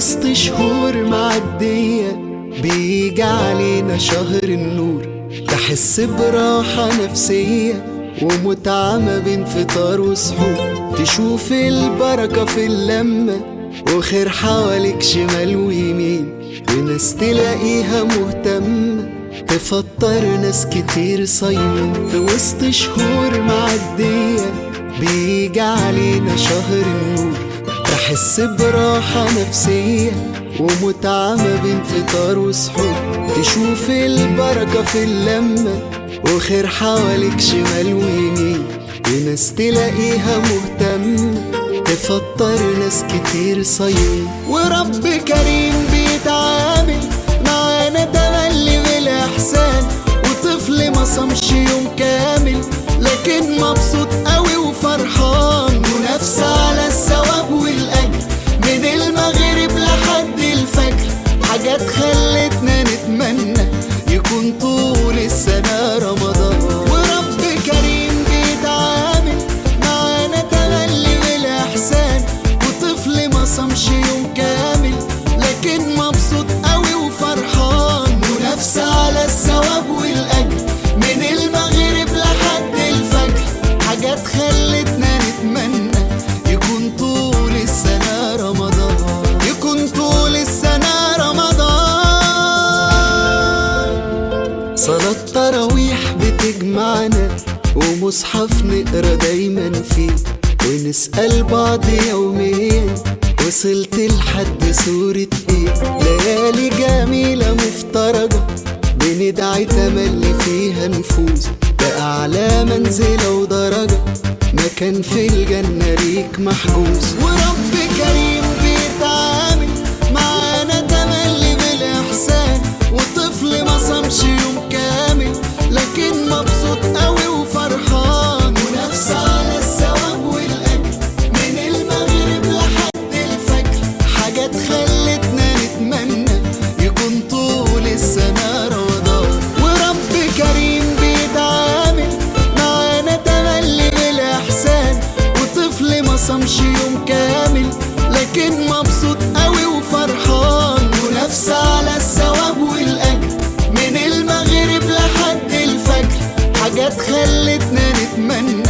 وسط شهور معدية بيجي علينا شهر النور تحس براحة نفسية ومتعة ما بين فطار وسحور تشوف البركة في اللمة وخير حواليك شمال ويمين وناس تلاقيها مهتمة تفطر ناس كتير صايمين في وسط شهور معدية بيجي علينا شهر النور تحس براحة نفسية ومتعة ما بين فطار وسحور تشوف البركة في اللمة وخير حواليك شمال ويمين وناس تلاقيها مهتمة تفطر ناس كتير صايمين ورب كريم بيتعامل معانا تملي بالإحسان وطفل ما صامش يوم كامل لكن مبسوط قوي وفرحان منافسة على الثواب والأجر من المغرب لحد الفجر حاجات خلتنا نتمنى يكون طول السنة رمضان ورب كريم بيتعامل معانا تملي بالإحسان وطفل ما صامش يوم كامل لكن مبسوط قوي وفرحان منافسة على الثواب والأجر من المغرب لحد الفجر حاجات خلتنا نتمنى يكون طول السنة رمضان يكون طول السنة رمضان صلاة تراويح بتجمعنا ومصحف نقرا دايما فيه ونسأل بعض يوميا وصلت لحد سورة ايه ليالي جميلة مفترجة بندعي تملي فيها نفوز بأعلى منزلة ودرجة مكان في الجنة ليك محجوز ورب كريم بيتعامل معانا تملي بالإحسان وطفل ما صامش يوم كامل لكن مبسوط قوي وفرحان منافسة على الثواب والأجر من المغرب لحد الفجر حاجات خلتنا نتمنى يكون طول السنة رمضان ورب كريم بيتعامل معانا تملي بالإحسان وطفل ما صامش يوم كامل لكن مبسوط قوي وفرحان منافسة على الثواب والأجر من المغرب لحد الفجر حاجات خلتنا نتمنى